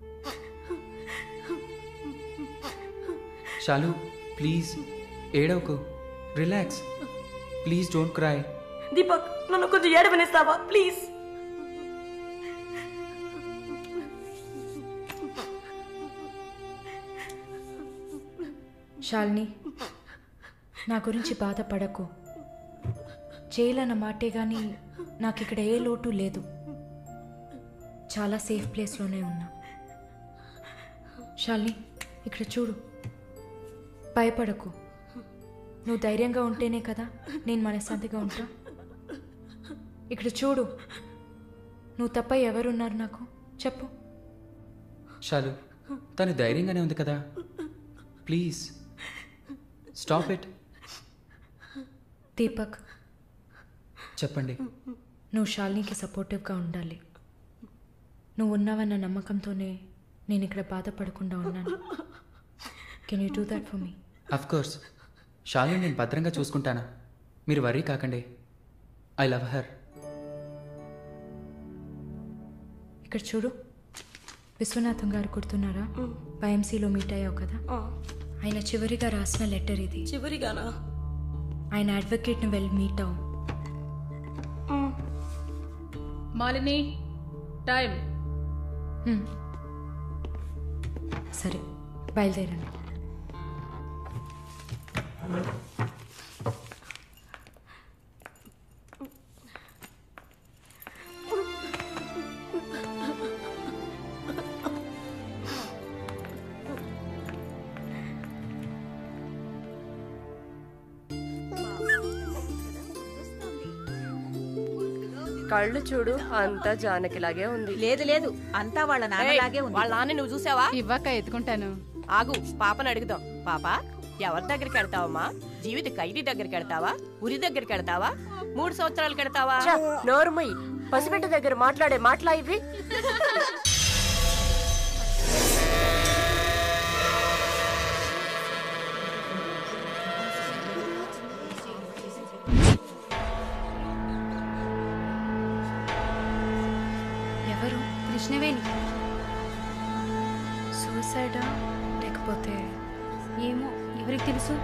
షాలు ప్లీజ్ ఏడవకు relax please don't cry Deepak నన్ను కొంచెం ఏడవనిస్తావా ప్లీజ్ శాలిని నా గురించి బాధపడకు జైలు అన్న మాటే కానీ నాకు ఇక్కడ ఏ లోటు లేదు చాలా సేఫ్ ప్లేస్లోనే ఉన్నా శాలిని ఇక్కడ చూడు భయపడకు నువ్వు ధైర్యంగా ఉంటేనే కదా నేను మనశ్శాంతిగా ఉంటా ఇక్కడ చూడు నువ్వు తప్ప ఎవరున్నారు నాకు చెప్పు షాలు తను ధైర్యంగానే ఉంది కదా ప్లీజ్ స్టాప్ ఇట్ దీపక్ చెప్పండి నువ్వు శాలినికి సపోర్టివ్గా ఉండాలి నువ్వు ఉన్నావన్న నమ్మకంతోనే నేను ఇక్కడ బాధపడకుండా ఉన్నాను can you do that for me of course Shalu నేను భద్రంగా చూసుకుంటానా మీరు వరీ కాకండి ఐ లవ్ హర్ ఇక్కడ చూడు విశ్వనాథం గారు గుర్తున్నారా వైఎంసీలో మీట్ అయ్యావు కదా ఆయన చివరిగా రాసిన లెటర్ ఇది చివరిగానా ఆయన అడ్వకేట్ని వెళ్ళి మీట్ అవ్వు మాలిని టైం హ్మ్. సరే బయలుదేరండి కళ్ళు చూడు అంతా జానకిలాగే ఉంది లేదు లేదు అంతా వాళ్ళ నాన్నలాగే ఉంది వాళ్ళ నాన్న నువ్వు చూసావా ఇవ్వక ఎత్తుకుంటాను ఆగు పాపని అడుగుదాం పాప ఎవరి దగ్గరికి వెళ్తావమ్మా జీవిత ఖైదీ దగ్గరికి వెళ్తావా ఉరి దగ్గరికి వెళ్తావా మూడు సంవత్సరాలు కడతావా నోరుమయ్యి పసిబిడ్డ దగ్గర మాట్లాడే మాటలా ఇవి ఎవరు కృష్ణవేణి సూసైడా లేకపోతే ఏమో ఎవరికి తెలుసు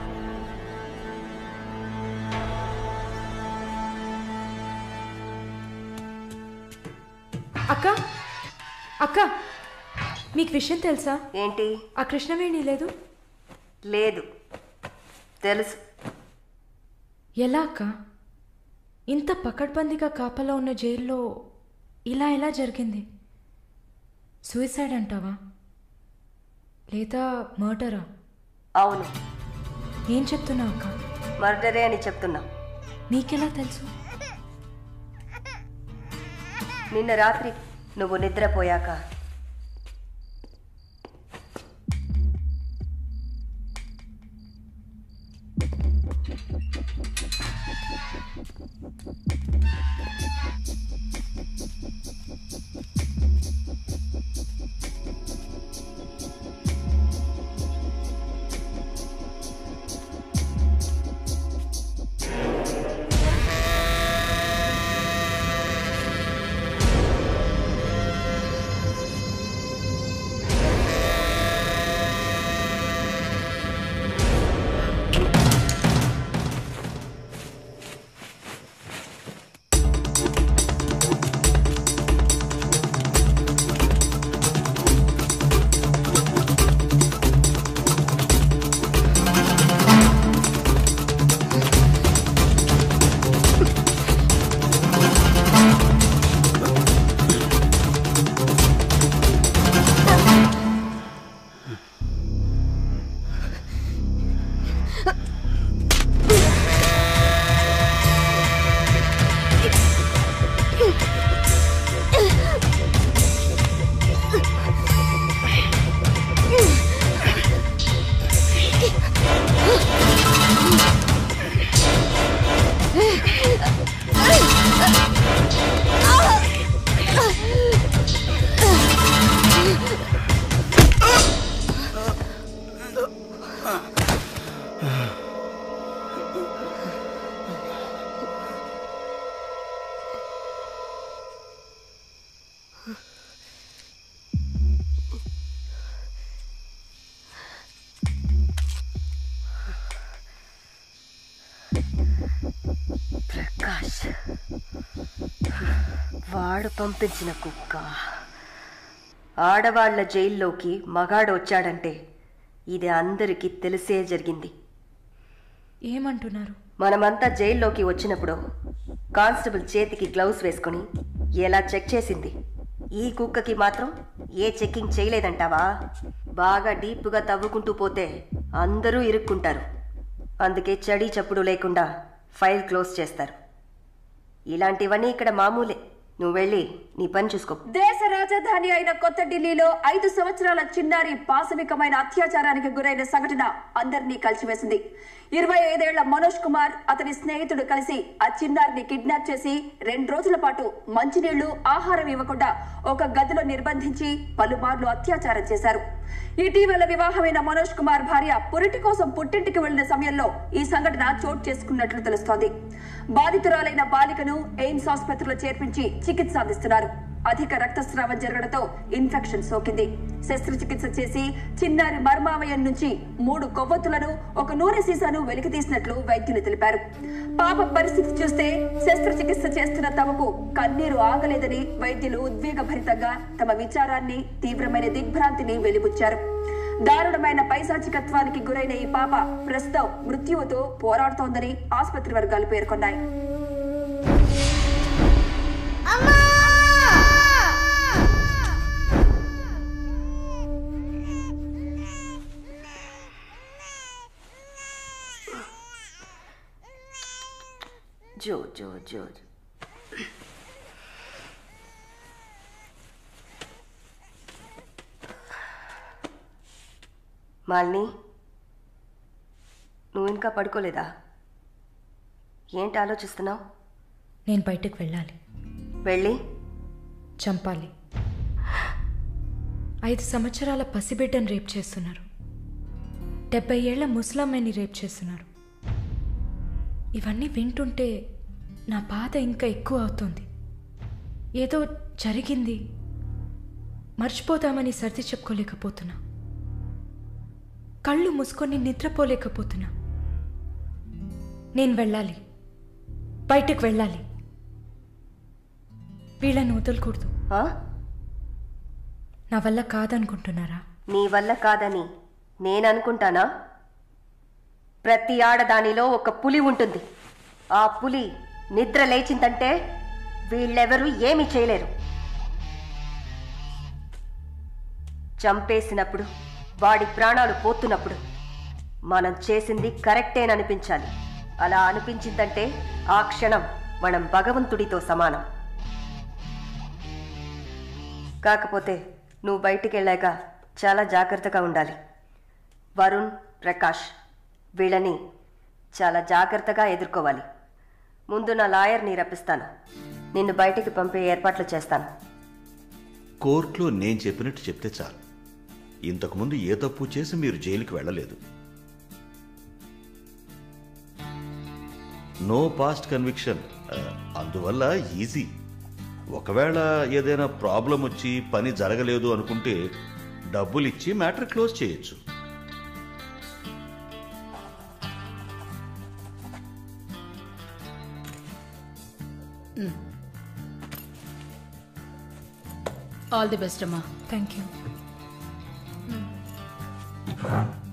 అక్క అక్క మీకు విషయం తెలుసా ఏంటి ఆ కృష్ణవేణి లేదు లేదు తెలుసు ఎలా అక్క ఇంత పకడ్బందీగా కాపలా ఉన్న జైల్లో ఇలా ఎలా జరిగింది సూసైడ్ అంటావా లేదా మర్డరా అవును ఏం చెప్తున్నావు అక్క మర్డరే అని చెప్తున్నా నీకెలా తెలుసు నిన్న రాత్రి నువ్వు నిద్రపోయాక వాడు పంపించిన కుక్క ఆడవాళ్ల జైల్లోకి మగాడు వచ్చాడంటే ఇది అందరికీ తెలిసే జరిగింది ఏమంటున్నారు మనమంతా జైల్లోకి వచ్చినప్పుడు కానిస్టేబుల్ చేతికి గ్లౌస్ వేసుకుని ఎలా చెక్ చేసింది ఈ కుక్కకి మాత్రం ఏ చెక్కింగ్ చేయలేదంటావా బాగా డీప్గా తవ్వుకుంటూ పోతే అందరూ ఇరుక్కుంటారు అందుకే చడి చప్పుడు లేకుండా ఫైల్ క్లోజ్ చేస్తారు ఇలాంటివన్నీ ఇక్కడ మామూలే నువ్వు వెళ్ళి నీ పని చూసుకో దేశ రాజధాని అయిన కొత్త ఢిల్లీలో ఐదు సంవత్సరాల చిన్నారి పాశవికమైన అత్యాచారానికి గురైన సంఘటన అందరినీ కలిసివేసింది ఇరవై ఐదేళ్ల మనోజ్ కుమార్ అతని స్నేహితుడు కలిసి ఆ చిన్నారిని కిడ్నాప్ చేసి రెండు రోజుల పాటు మంచినీళ్లు ఆహారం ఇవ్వకుండా ఒక గదిలో నిర్బంధించి పలుమార్లు అత్యాచారం చేశారు ఇటీవల వివాహమైన మనోజ్ కుమార్ భార్య పురిటి కోసం పుట్టింటికి వెళ్లిన సమయంలో ఈ సంఘటన చోటు చేసుకున్నట్లు తెలుస్తోంది బాధితురాలైన బాలికను ఎయిమ్స్ ఆసుపత్రిలో చేర్పించి చికిత్స అందిస్తున్నారు అధిక రక్తస్రావం జరగడంతో ఇన్ఫెక్షన్ సోకింది శస్త్రచికిత్స చేసి చిన్నారి మర్మావయం నుంచి మూడు కొవ్వొత్తులను ఒక నూనె సీసాను వెలికితీసినట్లు వైద్యులు తెలిపారు పాప పరిస్థితి చూస్తే శస్త్రచికిత్స చేస్తున్న తమకు కన్నీరు ఆగలేదని వైద్యులు ఉద్వేగభరితంగా తమ విచారాన్ని తీవ్రమైన దిగ్భ్రాంతిని వెలిబుచ్చారు దారుణమైన పైశాచికత్వానికి గురైన ఈ పాప ప్రస్తుతం మృత్యువుతో పోరాడుతోందని ఆసుపత్రి వర్గాలు పేర్కొన్నాయి జో జో జో మాలిని నువ్వు ఇంకా పడుకోలేదా ఏంటి ఆలోచిస్తున్నావు నేను బయటకు వెళ్ళాలి వెళ్ళి చంపాలి ఐదు సంవత్సరాల పసిబిడ్డను రేప్ చేస్తున్నారు డెబ్బై ఏళ్ల ముసలమ్మని రేప్ చేస్తున్నారు ఇవన్నీ వింటుంటే నా బాధ ఇంకా ఎక్కువ అవుతుంది ఏదో జరిగింది మర్చిపోదామని సర్ది చెప్పుకోలేకపోతున్నా కళ్ళు మూసుకొని నిద్రపోలేకపోతున్నా నేను వెళ్ళాలి బయటకు వెళ్ళాలి వీళ్ళని వదలకూడదు ఆ? నా వల్ల కాదనుకుంటున్నారా నీ వల్ల కాదని నేను అనుకుంటానా ప్రతి ఆడదానిలో ఒక పులి ఉంటుంది ఆ పులి నిద్ర లేచిందంటే వీళ్ళెవరూ ఏమీ చేయలేరు చంపేసినప్పుడు వాడి ప్రాణాలు పోతున్నప్పుడు మనం చేసింది కరెక్టేననిపించాలి అలా అనిపించిందంటే ఆ క్షణం మనం భగవంతుడితో సమానం కాకపోతే నువ్వు బయటికి వెళ్ళాక చాలా జాగ్రత్తగా ఉండాలి వరుణ్ ప్రకాష్ వీళ్ళని చాలా జాగ్రత్తగా ఎదుర్కోవాలి ముందు నా లాయర్ని రప్పిస్తాను నిన్ను బయటికి పంపే ఏర్పాట్లు చేస్తాను కోర్టులో నేను చెప్పినట్టు చెప్తే చాలు ఇంతకుముందు ఏ తప్పు చేసి మీరు జైలుకి వెళ్ళలేదు నో పాస్ట్ కన్విక్షన్ అందువల్ల ఈజీ ఒకవేళ ఏదైనా ప్రాబ్లం వచ్చి పని జరగలేదు అనుకుంటే డబ్బులు ఇచ్చి మ్యాటర్ క్లోజ్ చేయొచ్చు ఆల్ ది బెస్ట్ అమ్మా థ్యాంక్ యూ